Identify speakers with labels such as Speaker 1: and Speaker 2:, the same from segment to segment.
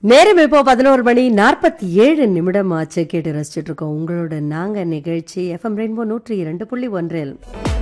Speaker 1: நேரம் இப்போ பதினோரு மணி நாற்பத்தி ஏழு நிமிடம் ஆச்சு கேட்டு ரசிச்சுட்டு இருக்கோம் உங்களோட நாங்க நிகழ்ச்சி எஃப்எம் ரெயின்போ நூற்றி இரண்டு புள்ளி ஒன்றில்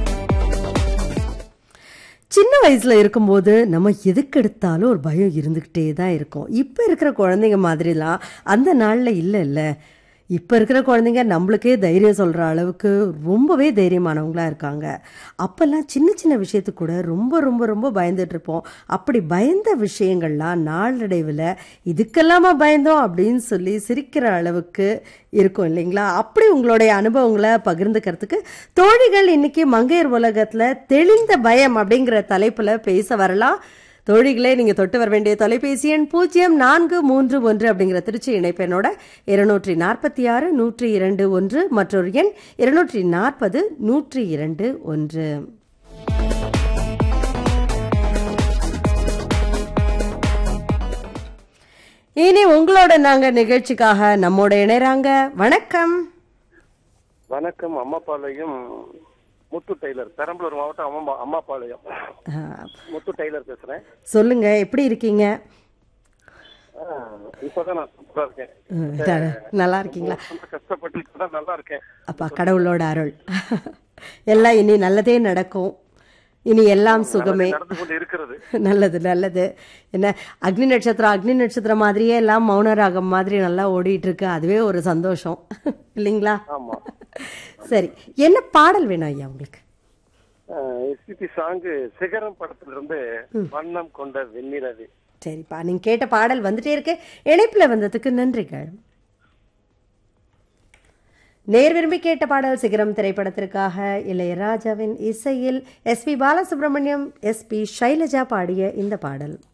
Speaker 1: சின்ன வயசுல இருக்கும்போது நம்ம எதுக்கு எடுத்தாலும் ஒரு பயம் இருந்துக்கிட்டே தான் இருக்கும் இப்போ இருக்கிற குழந்தைங்க மாதிரிலாம் அந்த நாளில் இல்லை இல்லை இப்போ இருக்கிற குழந்தைங்க நம்மளுக்கே தைரியம் சொல்கிற அளவுக்கு ரொம்பவே தைரியமானவங்களா இருக்காங்க அப்போல்லாம் சின்ன சின்ன விஷயத்துக்கு கூட ரொம்ப ரொம்ப ரொம்ப பயந்துட்டு இருப்போம் அப்படி பயந்த விஷயங்கள்லாம் நாளடைவில் இதுக்கெல்லாமா பயந்தோம் அப்படின்னு சொல்லி சிரிக்கிற அளவுக்கு இருக்கும் இல்லைங்களா அப்படி உங்களுடைய அனுபவங்களை பகிர்ந்துக்கிறதுக்கு தோழிகள் இன்னைக்கு மங்கையர் உலகத்தில் தெளிந்த பயம் அப்படிங்கிற தலைப்பில் பேச வரலாம் தோழிகளே நீங்க தொட்டு வர வேண்டிய தொலைபேசி எண் பூஜ்ஜியம் நான்கு மூன்று ஒன்று அப்படிங்கிற திருச்சி இணைப்பெண்ணோட இருநூற்றி நாற்பத்தி ஆறு நூற்றி இரண்டு ஒன்று மற்றொரு எண் இருநூற்றி நாற்பது நூற்றி இரண்டு ஒன்று இனி உங்களோட நாங்க நிகழ்ச்சிக்காக நம்மோட இணைறாங்க வணக்கம்
Speaker 2: வணக்கம் அம்மாபாளையம் முத்து டெய்லர் பெரம்பலூர் மாவட்டம் அம்மா அம்மாபாளையம்
Speaker 1: ஆஹ்,
Speaker 2: முத்து டெய்லர் பேசுறேன்
Speaker 1: சொல்லுங்க எப்படி இருக்கீங்க
Speaker 2: ஆ, இப்பதான் நான் சூப்பரா இருக்கேன்
Speaker 1: உம், த- நல்லா இருக்கீங்களா
Speaker 2: ரொம்ப கஷ்டப்பட்டு இப்பதான் நல்லா இருக்கேன்
Speaker 1: அப்பா கடவுளோட அருள் எல்லாம் இனி நல்லதே நடக்கும் இனி எல்லாம் சுகமே
Speaker 2: நடந்து கொண்டு இருக்கிறது
Speaker 1: நல்லது நல்லது என்ன அக்னி நட்சத்திரம் அக்னி நட்சத்திரம் மாதிரியே எல்லாம் மௌன ராகம் மாதிரி நல்லா ஓடிட்டு இருக்கு அதுவே ஒரு சந்தோஷம் இல்லைங்களா
Speaker 2: ஆமா
Speaker 1: சரி என்ன பாடல் வேணும் ஐயா உங்களுக்கு
Speaker 2: எஸ்பிபி சாங்கு சிகரம் படத்துல இருந்து வண்ணம் கொண்ட வெண்ணிலவே
Speaker 1: சரிப்பா நீங்க கேட்ட பாடல் வந்துட்டே இருக்கு இணைப்புல வந்ததுக்கு நன்றிகள் நேர் விரும்பி கேட்ட பாடல் சிகரம் திரைப்படத்திற்காக இளையராஜாவின் இசையில் S P Balasubrahmanyam S P Shailaja பாடிய இந்த பாடல்